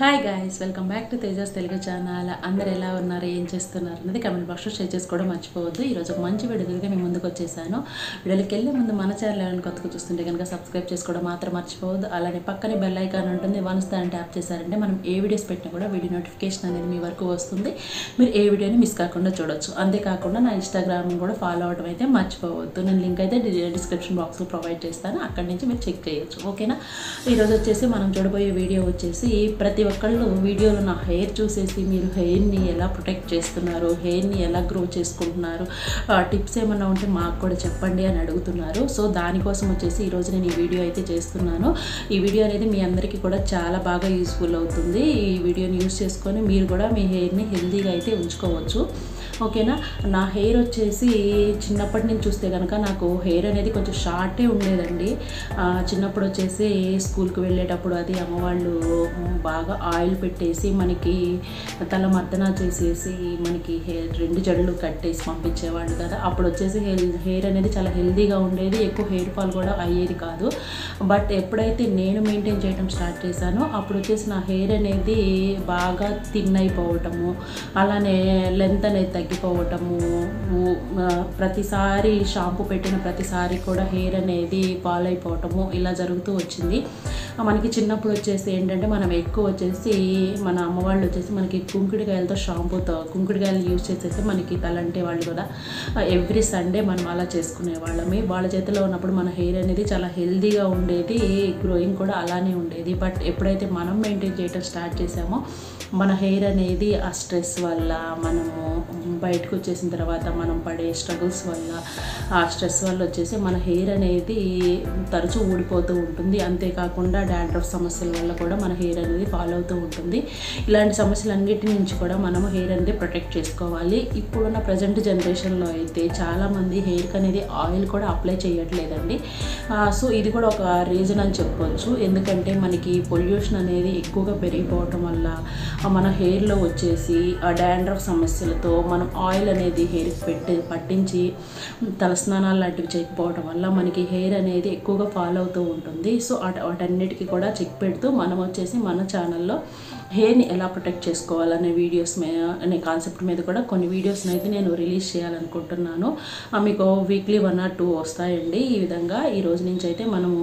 hi guys welcome back to Tejas Telugu channel అందరు ఎలా ఉన్నారు ఏం చేస్తున్నారు అనేది కమెంట్ బాక్స్లో షేర్ చేసుకోవడం మర్చిపోవద్దు ఈరోజు ఒక మంచి వీడియోగా మేము ముందుకు వచ్చేసాను వీడియోకి వెళ్ళే ముందు మన ఛానల్ ఎవరైనా కొత్తగా చూస్తుంటే కనుక సబ్స్క్రైబ్ చేసుకోవడం మాత్రం మర్చిపోవద్దు అలానే పక్కనే బెల్ ఐకాన్ ఉంటుంది వన్ స్థానం ట్యాప్ చేశారంటే మనం ఏ వీడియోస్ పెట్టినా కూడా వీడియో నోటిఫికేషన్ అనేది మీ వరకు వస్తుంది మీరు ఏ వీడియోని మిస్ కాకుండా చూడొచ్చు అంతేకాకుండా నా ఇన్స్టాగ్రామ్ కూడా ఫాలో అవడం అయితే మర్చిపోవద్దు నేను లింక్ అయితే డిస్క్రిప్షన్ బాక్స్లో ప్రొవైడ్ చేస్తాను అక్కడి నుంచి మీరు చెక్ చేయొచ్చు ఓకేనా ఈరోజు వచ్చేసి మనం చూడబోయే వీడియో వచ్చేసి ప్రతి ఒక్కళ్ళు వీడియోలో నా హెయిర్ చూసేసి మీరు హెయిర్ని ఎలా ప్రొటెక్ట్ చేస్తున్నారు హెయిర్ని ఎలా గ్రో చేసుకుంటున్నారు టిప్స్ ఏమన్నా ఉంటే మాకు కూడా చెప్పండి అని అడుగుతున్నారు సో దానికోసం వచ్చేసి ఈరోజు నేను ఈ వీడియో అయితే చేస్తున్నాను ఈ వీడియో అనేది మీ అందరికీ కూడా చాలా బాగా యూస్ఫుల్ అవుతుంది ఈ వీడియోని యూస్ చేసుకొని మీరు కూడా మీ హెయిర్ని హెల్తీగా అయితే ఉంచుకోవచ్చు ఓకేనా నా హెయిర్ వచ్చేసి చిన్నప్పటి నుంచి చూస్తే కనుక నాకు హెయిర్ అనేది కొంచెం షార్టే ఉండేదండి ఆ, చిన్నప్పుడు వచ్చేసి స్కూల్కి వెళ్ళేటప్పుడు అది అమ్మవాళ్ళు బాగా ఆయిల్ పెట్టేసి మనకి తల మర్దన చేసేసి మనకి హెయిర్ రెండు జడలు కట్టేసి పంపించేవాళ్ళు కదా అప్పుడు వచ్చేసి హెయిర్ హెయిర్ అనేది చాలా హెల్తీగా ఉండేది ఎక్కువ హెయిర్ ఫాల్ కూడా అయ్యేది కాదు బట్ ఎప్పుడైతే నేను మెయింటైన్ చేయడం స్టార్ట్ చేశానో అప్పుడు వచ్చేసి నా హెయిర్ అనేది బాగా థిన్ అయిపోవటము అలానే లెంత్ అనేది తగ్గిపోవటము ఊ- ఆ, ప్రతిసారి షాంపూ పెట్టిన ప్రతిసారి కూడా హెయిర్ అనేది పాలైపోవటము ఇలా జరుగుతూ వచ్చింది ఆ, మనకి చిన్నప్పుడు వచ్చేసి ఏంటంటే మనం ఎక్కువ వచ్చేసి మన అమ్మ వాళ్ళు వచ్చేసి మనకి కుంకుడికాయలతో షాంపూతో కుంకుడికాయలు యూజ్ చేసేసి మనకి తలంటే వాళ్ళు కూడా ఎవ్రీ సండే మనం అలా చేసుకునే వాళ్ళమి వాళ్ళ చేతిలో ఉన్నప్పుడు మన హెయిర్ అనేది చాలా హెల్దీగా ఉండేది గ్రోయింగ్ కూడా అలానే ఉండేది బట్ ఎప్పుడైతే మనం మెయింటైన్ చేయడం స్టార్ట్ చేసామో మన హెయిర్ అనేది ఆ స్ట్రెస్ వల్ల మనము బయటకు వచ్చేసిన తర్వాత మనం పడే స్ట్రగుల్స్ వల్ల ఆ స్ట్రెస్ వల్ల వచ్చేసి మన హెయిర్ అనేది తరచూ ఊడిపోతూ ఉంటుంది అంతేకాకుండా డాండ్రఫ్ సమస్యల వల్ల కూడా మన హెయిర్ అనేది ఫాలో అవుతూ ఉంటుంది ఇలాంటి సమస్యలన్నిటి నుంచి కూడా మనము హెయిర్ అనేది ప్రొటెక్ట్ చేసుకోవాలి ఇప్పుడున్న ప్రజెంట్ జనరేషన్లో అయితే చాలామంది హెయిర్కి అనేది ఆయిల్ కూడా అప్లై చేయట్లేదండి ఆ, సో ఇది కూడా ఒక రీజన్ అని చెప్పొచ్చు ఎందుకంటే మనకి పొల్యూషన్ అనేది ఎక్కువగా పెరిగిపోవటం వల్ల ఆ, మన హెయిర్లో వచ్చేసి ఆ డాండ్రఫ్ సమస్యలతో మనం ఆయిల్ అనేది హెయిర్కి పెట్టి పట్టించి తలస్నానాలు లాంటివి చేయకపోవడం వల్ల మనకి హెయిర్ అనేది ఎక్కువగా ఫాలో అవుతూ ఉంటుంది సో అట వాటన్నిటికీ కూడా చెక్ పెడుతూ మనం వచ్చేసి మన ఛానల్లో హెయిర్ని ఎలా ప్రొటెక్ట్ చేసుకోవాలనే వీడియోస్ మే అనే కాన్సెప్ట్ మీద కూడా కొన్ని వీడియోస్ని అయితే నేను రిలీజ్ చేయాలనుకుంటున్నాను ఆ, మీకు వీక్లీ వన్ ఆర్ టూ వస్తాయండి ఈ విధంగా ఈ రోజు నుంచి అయితే మనము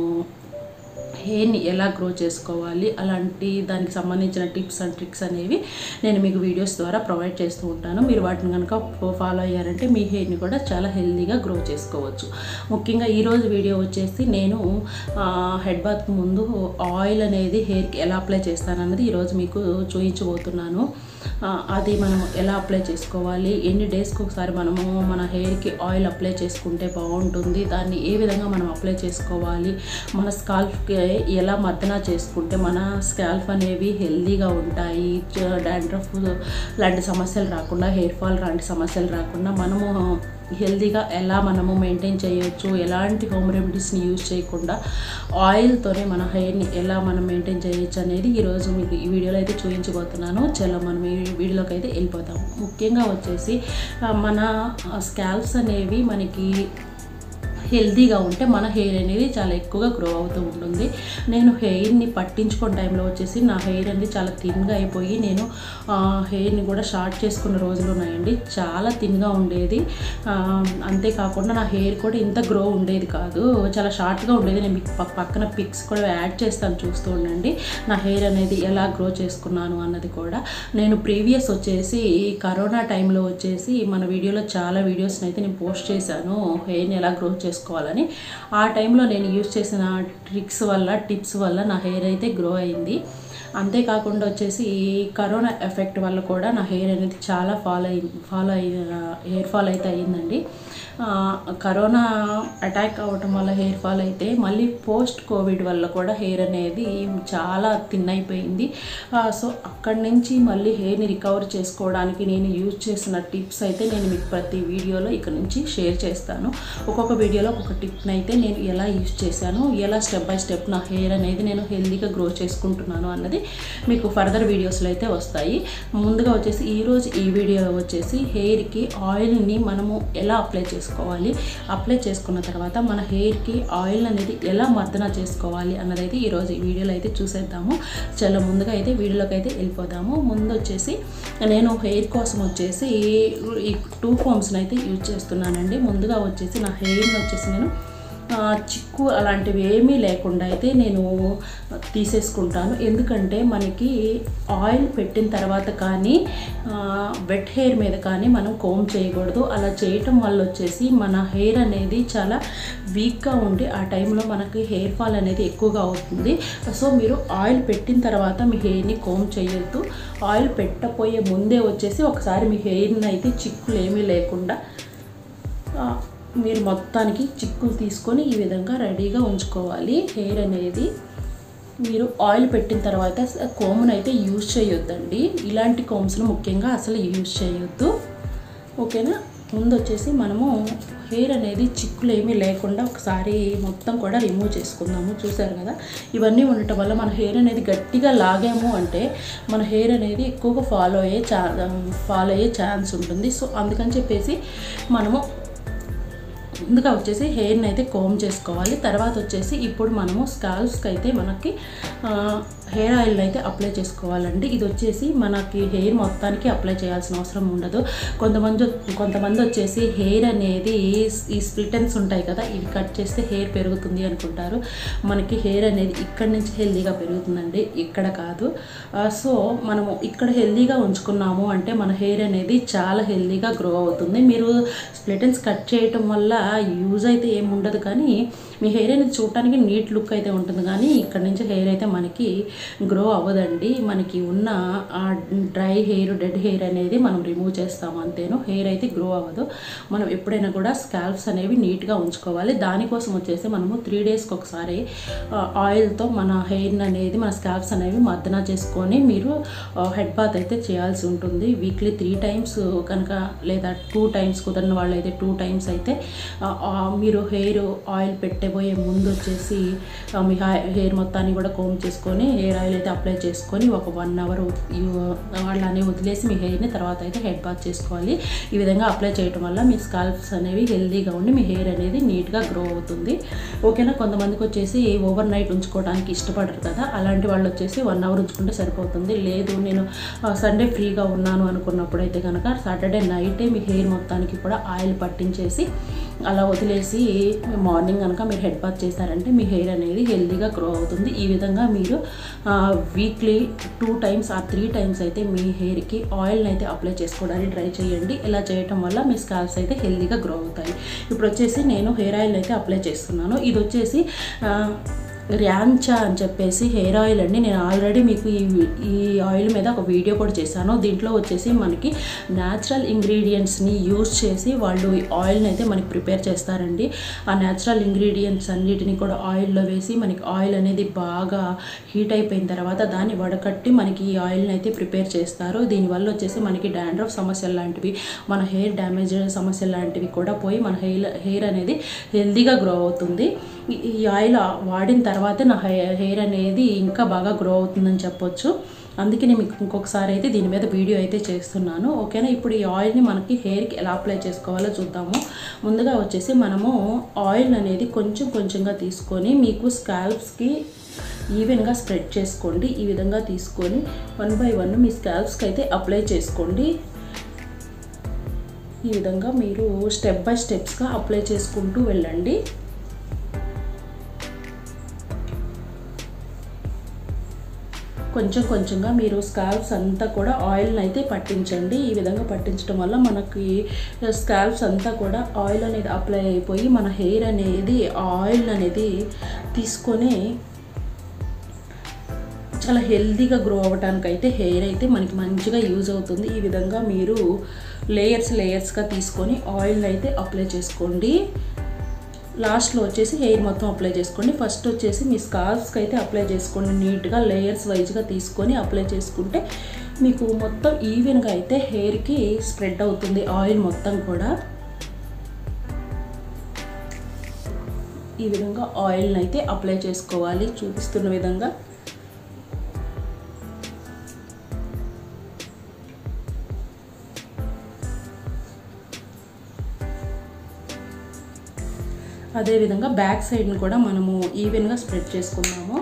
హెయిర్ని ఎలా గ్రో చేసుకోవాలి అలాంటి దానికి సంబంధించిన టిప్స్ అండ్ ట్రిక్స్ అనేవి నేను మీకు వీడియోస్ ద్వారా ప్రొవైడ్ చేస్తూ ఉంటాను మీరు వాటిని కనుక ఫాలో అయ్యారంటే మీ హెయిర్ని కూడా చాలా హెల్తీగా గ్రో చేసుకోవచ్చు ముఖ్యంగా ఈరోజు వీడియో వచ్చేసి నేను హెడ్ బాత్ ముందు ఆయిల్ అనేది హెయిర్కి ఎలా అప్లై చేస్తానన్నది ఈరోజు మీకు చూపించబోతున్నాను ఆ, అది మనం ఎలా అప్లై చేసుకోవాలి ఎన్ని డేస్కి ఒకసారి మనము మన హెయిర్కి ఆయిల్ అప్లై చేసుకుంటే బాగుంటుంది దాన్ని ఏ విధంగా మనం అప్లై చేసుకోవాలి మన స్కాల్ఫ్కి ఎలా మర్దన చేసుకుంటే మన స్కాల్ఫ్ అనేవి హెల్దీగా ఉంటాయి డాండ్రఫ్ లాంటి సమస్యలు రాకుండా హెయిర్ ఫాల్ లాంటి సమస్యలు రాకుండా మనము హెల్దీగా ఎలా మనము మెయింటైన్ చేయొచ్చు ఎలాంటి హోమ్ రెమెడీస్ని యూజ్ చేయకుండా ఆయిల్తోనే మన హెయిర్ని ఎలా మనం మెయింటైన్ చేయొచ్చు అనేది ఈరోజు మీకు ఈ వీడియోలో అయితే చూపించబోతున్నాను చలో మనం ఈ వీడియోలోకి అయితే వెళ్ళిపోతాం ముఖ్యంగా వచ్చేసి ఆ, మన స్కాల్ప్స్ అనేవి మనకి హెల్తీగా ఉంటే మన హెయిర్ అనేది చాలా ఎక్కువగా గ్రో అవుతూ ఉంటుంది నేను హెయిర్ని పట్టించుకున్న టైంలో వచ్చేసి నా హెయిర్ అనేది చాలా థిన్గా అయిపోయి నేను ఆ, హెయిర్ని కూడా షార్ట్ చేసుకున్న రోజులు ఉన్నాయండి చాలా థిన్గా ఉండేది ఆ, అంతేకాకుండా నా హెయిర్ కూడా ఇంత గ్రో ఉండేది కాదు చాలా షార్ట్గా ఉండేది నేను మీకు పక్- పక్కన పిక్స్ కూడా యాడ్ చేస్తాను చూస్తూ ఉండండి నా హెయిర్ అనేది ఎలా గ్రో చేసుకున్నాను అన్నది కూడా నేను ప్రీవియస్ వచ్చేసి కరోనా టైంలో వచ్చేసి మన వీడియోలో చాలా వీడియోస్ని అయితే నేను పోస్ట్ చేశాను హెయిర్ని ఎలా గ్రో చేసుకోవాలని ఆ టైంలో నేను యూజ్ చేసిన ట్రిక్స్ వల్ల టిప్స్ వల్ల నా హెయిర్ అయితే గ్రో అయింది అంతేకాకుండా వచ్చేసి ఈ కరోనా ఎఫెక్ట్ వల్ల కూడా నా హెయిర్ అనేది చాలా ఫాలో అయి ఫాలో అయ్యి హెయిర్ ఫాల్ అయితే అయ్యిందండి ఆ, కరోనా అటాక్ అవ్వటం వల్ల హెయిర్ ఫాల్ అయితే మళ్ళీ పోస్ట్ కోవిడ్ వల్ల కూడా హెయిర్ అనేది చాలా థిన్ అయిపోయింది ఆ, సో అక్కడి నుంచి మళ్ళీ హెయిర్ని రికవర్ చేసుకోవడానికి నేను యూజ్ చేసిన టిప్స్ అయితే నేను మీకు ప్రతి వీడియోలో ఇక్కడ నుంచి షేర్ చేస్తాను ఒక్కొక్క వీడియోలో ఒక్కొక్క టిప్ని అయితే నేను ఎలా యూజ్ చేశాను ఎలా స్టెప్ బై స్టెప్ నా హెయిర్ అనేది నేను హెల్దీగా గ్రో చేసుకుంటున్నాను అన్నది మీకు ఫర్దర్ వీడియోస్లో అయితే వస్తాయి ముందుగా వచ్చేసి ఈరోజు ఈ వీడియోలో వచ్చేసి హెయిర్కి ఆయిల్ని మనము ఎలా అప్లై చేసుకోవాలి అప్లై చేసుకున్న తర్వాత మన హెయిర్కి ఆయిల్ అనేది ఎలా మర్దన చేసుకోవాలి అన్నది అయితే ఈరోజు ఈ వీడియోలో అయితే చూసేద్దాము చాలా ముందుగా అయితే వీడియోలోకి అయితే వెళ్ళిపోదాము ముందు వచ్చేసి నేను హెయిర్ కోసం వచ్చేసి ఈ టూ ఫామ్స్ని అయితే యూజ్ చేస్తున్నానండి ముందుగా వచ్చేసి నా హెయిర్ని వచ్చేసి నేను ఆ, చిక్కు అలాంటివి ఏమీ లేకుండా అయితే నేను తీసేసుకుంటాను ఎందుకంటే మనకి ఆయిల్ పెట్టిన తర్వాత కానీ వెట్ హెయిర్ మీద కానీ మనం కోమ్ చేయకూడదు అలా చేయటం వల్ల వచ్చేసి మన హెయిర్ అనేది చాలా వీక్గా ఉండి ఆ టైంలో మనకి హెయిర్ ఫాల్ అనేది ఎక్కువగా అవుతుంది సో మీరు ఆయిల్ పెట్టిన తర్వాత మీ హెయిర్ని కోమ్ చేయొద్దు ఆయిల్ పెట్టపోయే ముందే వచ్చేసి ఒకసారి మీ హెయిర్ని అయితే చిక్కులు ఏమీ లేకుండా ఆ, మీరు మొత్తానికి చిక్కులు తీసుకొని ఈ విధంగా రెడీగా ఉంచుకోవాలి హెయిర్ అనేది మీరు ఆయిల్ పెట్టిన తర్వాత కోమ్ను అయితే యూజ్ చేయొద్దండి ఇలాంటి కోమ్స్ను ముఖ్యంగా అసలు యూజ్ చేయొద్దు ఓకేనా ముందు వచ్చేసి మనము హెయిర్ అనేది చిక్కులు ఏమీ లేకుండా ఒకసారి మొత్తం కూడా రిమూవ్ చేసుకుందాము చూసారు కదా ఇవన్నీ ఉండటం వల్ల మన హెయిర్ అనేది గట్టిగా లాగాము అంటే మన హెయిర్ అనేది ఎక్కువగా ఫాలో అయ్యే ఛా ఫాలో అయ్యే ఛాన్స్ ఉంటుంది సో అందుకని చెప్పేసి మనము ముందుగా వచ్చేసి హెయిర్ని అయితే కోమ్ చేసుకోవాలి తర్వాత వచ్చేసి ఇప్పుడు మనము స్కాల్స్కి అయితే మనకి ఆ, హెయిర్ ఆయిల్ అయితే అప్లై చేసుకోవాలండి ఇది వచ్చేసి మనకి హెయిర్ మొత్తానికి అప్లై చేయాల్సిన అవసరం ఉండదు కొంతమంది కొంతమంది వచ్చేసి హెయిర్ అనేది ఈ స్ప్లిటన్స్ ఉంటాయి కదా ఇవి కట్ చేస్తే హెయిర్ పెరుగుతుంది అనుకుంటారు మనకి హెయిర్ అనేది ఇక్కడ నుంచి హెల్దీగా పెరుగుతుందండి ఇక్కడ కాదు ఆ, సో మనము ఇక్కడ హెల్దీగా ఉంచుకున్నాము అంటే మన హెయిర్ అనేది చాలా హెల్దీగా గ్రో అవుతుంది మీరు స్ప్లిటన్స్ కట్ చేయటం వల్ల యూజ్ అయితే ఏమి ఉండదు కానీ మీ హెయిర్ అనేది చూడటానికి నీట్ లుక్ అయితే ఉంటుంది కానీ ఇక్కడ నుంచి హెయిర్ అయితే మనకి గ్రో అవ్వదండి మనకి ఉన్న ఆ డ్రై హెయిర్ డెడ్ హెయిర్ అనేది మనం రిమూవ్ చేస్తాము అంతేను హెయిర్ అయితే గ్రో అవ్వదు మనం ఎప్పుడైనా కూడా స్కాల్ప్స్ అనేవి నీట్గా ఉంచుకోవాలి దానికోసం వచ్చేసి మనము త్రీ డేస్కి ఒకసారి ఆయిల్తో మన హెయిర్ అనేది మన స్కాల్ప్స్ అనేవి మర్దన చేసుకొని మీరు హెడ్ బాత్ అయితే చేయాల్సి ఉంటుంది వీక్లీ త్రీ టైమ్స్ కనుక లేదా టూ టైమ్స్ కుదరిన వాళ్ళు అయితే టూ టైమ్స్ అయితే ఆ, ఆ, మీరు హెయిర్ ఆయిల్ పెట్టబోయే ముందు వచ్చేసి ఆ, మీ హెయిర్ మొత్తాన్ని కూడా కోమ్ చేసుకొని హెయిర్ ఆయిల్ అయితే అప్లై చేసుకొని ఒక వన్ అవర్ వాళ్ళని వదిలేసి మీ హెయిర్ని తర్వాత అయితే హెడ్ బాత్ చేసుకోవాలి ఈ విధంగా అప్లై చేయడం వల్ల మీ స్కాల్ప్స్ అనేవి హెల్దీగా ఉండి మీ హెయిర్ అనేది నీట్గా గ్రో అవుతుంది ఓకేనా కొంతమందికి వచ్చేసి ఓవర్ నైట్ ఉంచుకోవడానికి ఇష్టపడరు కదా అలాంటి వాళ్ళు వచ్చేసి వన్ అవర్ ఉంచుకుంటే సరిపోతుంది లేదు నేను సండే ఫ్రీగా ఉన్నాను అనుకున్నప్పుడు అయితే కనుక సాటర్డే నైటే మీ హెయిర్ మొత్తానికి కూడా ఆయిల్ పట్టించేసి అలా వదిలేసి మార్నింగ్ కనుక మీరు హెడ్ బాత్ చేశారంటే మీ హెయిర్ అనేది హెల్దీగా గ్రో అవుతుంది ఈ విధంగా మీరు వీక్లీ టూ టైమ్స్ ఆ త్రీ టైమ్స్ అయితే మీ హెయిర్కి ఆయిల్ని అయితే అప్లై చేసుకోవడానికి ట్రై చేయండి ఇలా చేయటం వల్ల మీ స్కాల్ప్స్ అయితే హెల్దీగా గ్రో అవుతాయి ఇప్పుడు వచ్చేసి నేను హెయిర్ ఆయిల్ అయితే అప్లై చేస్తున్నాను ఇది వచ్చేసి ఆ, ర్యాంచా అని చెప్పేసి హెయిర్ ఆయిల్ అండి నేను ఆల్రెడీ మీకు ఈ ఈ ఆయిల్ మీద ఒక వీడియో కూడా చేశాను దీంట్లో వచ్చేసి మనకి న్యాచురల్ ఇంగ్రీడియంట్స్ని యూజ్ చేసి వాళ్ళు ఈ ఆయిల్ని అయితే మనకి ప్రిపేర్ చేస్తారండి ఆ న్యాచురల్ ఇంగ్రీడియంట్స్ అన్నిటిని కూడా ఆయిల్లో వేసి మనకి ఆయిల్ అనేది బాగా హీట్ అయిపోయిన తర్వాత దాన్ని వడకట్టి మనకి ఈ ఆయిల్ని అయితే ప్రిపేర్ చేస్తారు దీనివల్ల వచ్చేసి మనకి డాండ్రఫ్ సమస్యలు లాంటివి మన హెయిర్ డ్యామేజ్ సమస్యలు లాంటివి కూడా పోయి మన హెయిర్ హెయిర్ అనేది హెల్దీగా గ్రో అవుతుంది ఈ- ఈ ఆయిల్ వాడిన తర్వాతే నా హెయిర్ హెయిర్ అనేది ఇంకా బాగా గ్రో అవుతుందని చెప్పొచ్చు అందుకే నేను మీకు ఇంకొకసారి అయితే దీని మీద వీడియో అయితే చేస్తున్నాను ఓకేనా ఇప్పుడు ఈ ఆయిల్ని మనకి హెయిర్కి ఎలా అప్లై చేసుకోవాలో చూద్దాము ముందుగా వచ్చేసి మనము ఆయిల్ అనేది కొంచెం కొంచెంగా తీసుకొని మీకు స్కాల్ప్స్కి ఈవెన్గా స్ప్రెడ్ చేసుకోండి ఈ విధంగా తీసుకొని వన్ బై వన్ మీ స్కాల్ప్స్కి అయితే అప్లై చేసుకోండి ఈ విధంగా మీరు స్టెప్ బై స్టెప్స్గా అప్లై చేసుకుంటూ వెళ్ళండి కొంచెం కొంచెంగా మీరు స్కాల్ప్స్ అంతా కూడా ఆయిల్ని అయితే పట్టించండి ఈ విధంగా పట్టించడం వల్ల మనకి స్కాల్ప్స్ అంతా కూడా ఆయిల్ అనేది అప్లై అయిపోయి మన హెయిర్ అనేది ఆయిల్ అనేది తీసుకొని చాలా హెల్తీగా గ్రో అవ్వడానికి అయితే హెయిర్ అయితే మనకి మంచిగా యూజ్ అవుతుంది ఈ విధంగా మీరు లేయర్స్ లేయర్స్గా తీసుకొని ఆయిల్ అయితే అప్లై చేసుకోండి లాస్ట్లో వచ్చేసి హెయిర్ మొత్తం అప్లై చేసుకోండి ఫస్ట్ వచ్చేసి మీ స్కాల్ఫ్స్కి అయితే అప్లై చేసుకోండి నీట్గా లేయర్స్ వైజ్గా తీసుకొని అప్లై చేసుకుంటే మీకు మొత్తం ఈవెన్గా అయితే హెయిర్కి స్ప్రెడ్ అవుతుంది ఆయిల్ మొత్తం కూడా ఈ విధంగా ఆయిల్ని అయితే అప్లై చేసుకోవాలి చూపిస్తున్న విధంగా అదేవిధంగా బ్యాక్ సైడ్ని కూడా మనము ఈవెన్గా స్ప్రెడ్ చేసుకున్నాము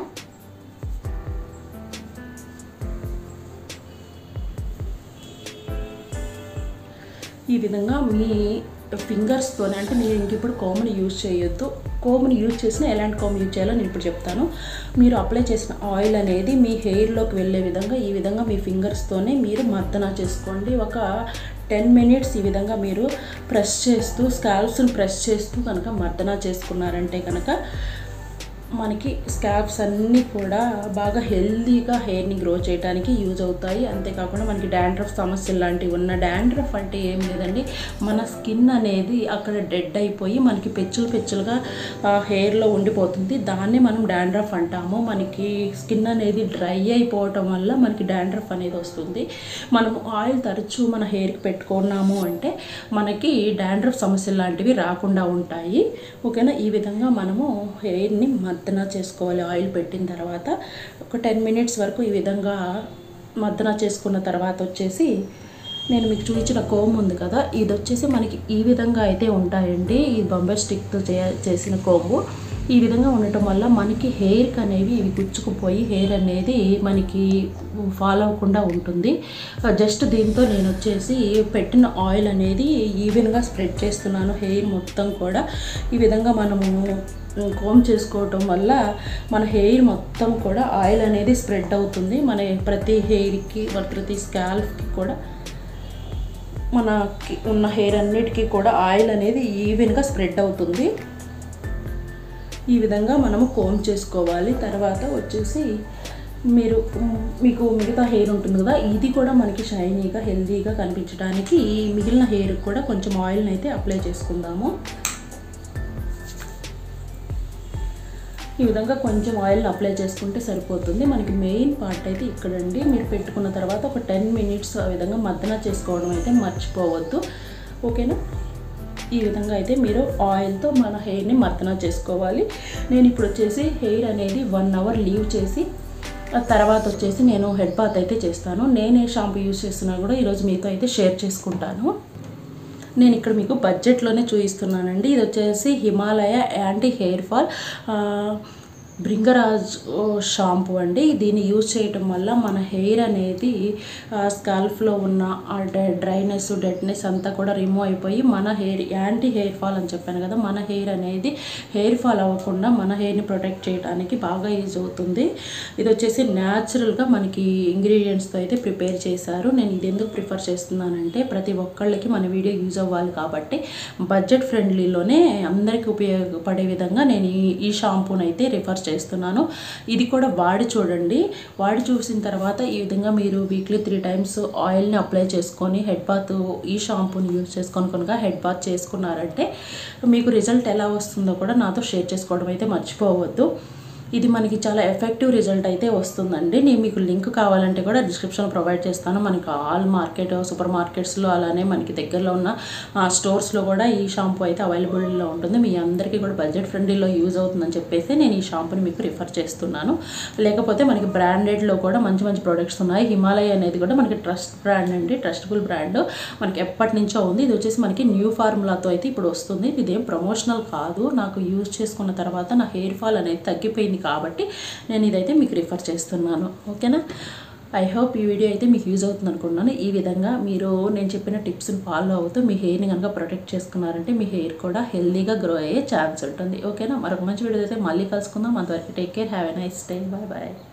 ఈ విధంగా మీ ఫింగర్స్తోనే అంటే మీరు ఇంక ఇప్పుడు కోమ్ని యూజ్ చేయొద్దు కోమ్ని యూజ్ చేసిన ఎలాంటి కోమ్ యూజ్ చేయాలో నేను ఇప్పుడు చెప్తాను మీరు అప్లై చేసిన ఆయిల్ అనేది మీ హెయిర్లోకి వెళ్ళే విధంగా ఈ విధంగా మీ ఫింగర్స్తోనే మీరు మర్దన చేసుకోండి ఒక టెన్ మినిట్స్ ఈ విధంగా మీరు ప్రెస్ చేస్తూ స్కాల్ప్స్ని ప్రెస్ చేస్తూ కనుక మర్దన చేసుకున్నారంటే కనుక మనకి స్కాల్ప్స్ అన్నీ కూడా బాగా హెల్దీగా హెయిర్ని గ్రో చేయడానికి యూజ్ అవుతాయి అంతేకాకుండా మనకి డాండ్రఫ్ సమస్యలు లాంటివి ఉన్న డాండ్రఫ్ అంటే ఏం లేదండి మన స్కిన్ అనేది అక్కడ డెడ్ అయిపోయి మనకి పెచ్చులు పెచ్చులుగా హెయిర్లో ఉండిపోతుంది దాన్ని మనం డాండ్రఫ్ అంటాము మనకి స్కిన్ అనేది డ్రై అయిపోవటం వల్ల మనకి డాండ్రఫ్ అనేది వస్తుంది మనం ఆయిల్ తరచూ మన హెయిర్కి పెట్టుకున్నాము అంటే మనకి డాండ్రఫ్ సమస్యలు లాంటివి రాకుండా ఉంటాయి ఓకేనా ఈ విధంగా మనము హెయిర్ని మర్దన చేసుకోవాలి ఆయిల్ పెట్టిన తర్వాత ఒక టెన్ మినిట్స్ వరకు ఈ విధంగా మర్దన చేసుకున్న తర్వాత వచ్చేసి నేను మీకు చూపించిన కోమ్ ఉంది కదా ఇది వచ్చేసి మనకి ఈ విధంగా అయితే ఉంటాయండి ఈ బొంబాయి స్టిక్తో చే చేసిన కోము ఈ విధంగా ఉండటం వల్ల మనకి హెయిర్కి అనేవి ఇవి గుచ్చుకుపోయి హెయిర్ అనేది మనకి ఫాలో అవ్వకుండా ఉంటుంది జస్ట్ దీంతో నేను వచ్చేసి పెట్టిన ఆయిల్ అనేది ఈవెన్గా స్ప్రెడ్ చేస్తున్నాను హెయిర్ మొత్తం కూడా ఈ విధంగా మనము కోమ్ చేసుకోవటం వల్ల మన హెయిర్ మొత్తం కూడా ఆయిల్ అనేది స్ప్రెడ్ అవుతుంది మన ప్రతి హెయిర్కి మన ప్రతి స్కాల్ఫ్కి కూడా మనకి ఉన్న హెయిర్ అన్నిటికీ కూడా ఆయిల్ అనేది ఈవెన్గా స్ప్రెడ్ అవుతుంది ఈ విధంగా మనము కోమ్ చేసుకోవాలి తర్వాత వచ్చేసి మీరు మ్, మీకు మిగతా హెయిర్ ఉంటుంది కదా ఇది కూడా మనకి షైనీగా హెల్దీగా కనిపించడానికి ఈ మిగిలిన హెయిర్ కూడా కొంచెం ఆయిల్ని అయితే అప్లై చేసుకుందాము ఈ విధంగా కొంచెం ఆయిల్ని అప్లై చేసుకుంటే సరిపోతుంది మనకి మెయిన్ పార్ట్ అయితే ఇక్కడండి మీరు పెట్టుకున్న తర్వాత ఒక టెన్ మినిట్స్ ఆ విధంగా మద్దన చేసుకోవడం అయితే మర్చిపోవద్దు ఓకేనా ఈ విధంగా అయితే మీరు ఆయిల్తో మన హెయిర్ని మర్దన చేసుకోవాలి నేను ఇప్పుడు వచ్చేసి హెయిర్ అనేది వన్ అవర్ లీవ్ చేసి ఆ తర్వాత వచ్చేసి నేను హెడ్ బాత్ అయితే చేస్తాను నేను ఏ షాంపూ యూస్ చేస్తున్నా కూడా ఈరోజు మీతో అయితే షేర్ చేసుకుంటాను నేను ఇక్కడ మీకు బడ్జెట్లోనే చూపిస్తున్నానండి ఇది వచ్చేసి Himalaya anti hair fall Bhringraj ఓ, షాంపూ అండి దీన్ని యూజ్ చేయటం వల్ల మన హెయిర్ అనేది స్కాల్ఫ్లో ఉన్న ఆ డ్రై- డ్రైనెస్ డెడ్నెస్ అంతా కూడా రిమూవ్ అయిపోయి మన హెయిర్ యాంటీ హెయిర్ ఫాల్ అని చెప్పాను కదా మన హెయిర్ అనేది హెయిర్ ఫాల్ అవ్వకుండా మన హెయిర్ని ప్రొటెక్ట్ చేయడానికి బాగా యూజ్ అవుతుంది ఇది వచ్చేసి న్యాచురల్గా మనకి ఇంగ్రీడియంట్స్తో అయితే ప్రిపేర్ చేశారు నేను ఇది ఎందుకు ప్రిఫర్ చేస్తున్నానంటే ప్రతి ఒక్కళ్ళకి మన వీడియో యూజ్ అవ్వాలి కాబట్టి బడ్జెట్ ఫ్రెండ్లీలోనే అందరికీ ఉపయోగపడే విధంగా నేను ఈ ఈ షాంపూని అయితే రిఫర్ చేస్తున్నాను ఇది కూడా వాడి చూడండి వాడి చూసిన తర్వాత ఈ విధంగా మీరు వీక్లీ త్రీ టైమ్స్ ఆయిల్ని అప్లై చేసుకొని హెడ్ బాత్ ఈ షాంపూని యూజ్ చేసుకొని కనుక హెడ్ బాత్ చేసుకున్నారంటే మీకు రిజల్ట్ ఎలా వస్తుందో కూడా నాతో షేర్ చేసుకోవడం అయితే మర్చిపోవద్దు ఇది మనకి చాలా ఎఫెక్టివ్ రిజల్ట్ అయితే వస్తుందండి నేను మీకు లింక్ కావాలంటే కూడా డిస్క్రిప్షన్లో ప్రొవైడ్ చేస్తాను మనకి ఆల్ మార్కెట్ సూపర్ మార్కెట్స్లో అలానే మనకి దగ్గరలో ఉన్న ఆ, స్టోర్స్లో కూడా ఈ షాంపూ అయితే అవైలబుల్లో ఉంటుంది మీ అందరికీ కూడా బడ్జెట్ ఫ్రెండ్లీలో యూజ్ అవుతుందని చెప్పేసి నేను ఈ షాంపూని మీకు రిఫర్ చేస్తున్నాను లేకపోతే మనకి బ్రాండెడ్లో కూడా మంచి మంచి ప్రొడక్ట్స్ ఉన్నాయి హిమాలయ అనేది కూడా మనకి ట్రస్ట్ బ్రాండ్ అండి ట్రస్టబుల్ బ్రాండ్ మనకి ఎప్పటి నుంచో ఉంది ఇది వచ్చేసి మనకి న్యూ ఫార్ములాతో అయితే ఇప్పుడు వస్తుంది ఇదేం ప్రమోషనల్ కాదు నాకు యూజ్ చేసుకున్న తర్వాత నా హెయిర్ ఫాల్ అనేది తగ్గిపోయింది కాబట్టి నేను ఇదైతే మీకు రిఫర్ చేస్తున్నాను ఓకేనా ఐ హోప్ ఈ వీడియో అయితే మీకు యూజ్ అవుతుంది అనుకుంటున్నాను ఈ విధంగా మీరు నేను చెప్పిన టిప్స్ని ఫాలో అవుతూ మీ హెయిర్ని కనుక ప్రొటెక్ట్ చేసుకున్నారంటే మీ హెయిర్ కూడా హెల్దీగా గ్రో అయ్యే ఛాన్స్ ఉంటుంది ఓకేనా మరొక మంచి వీడియో అయితే మళ్ళీ కలుసుకుందాం అంతవరకు take care have a nice day bye bye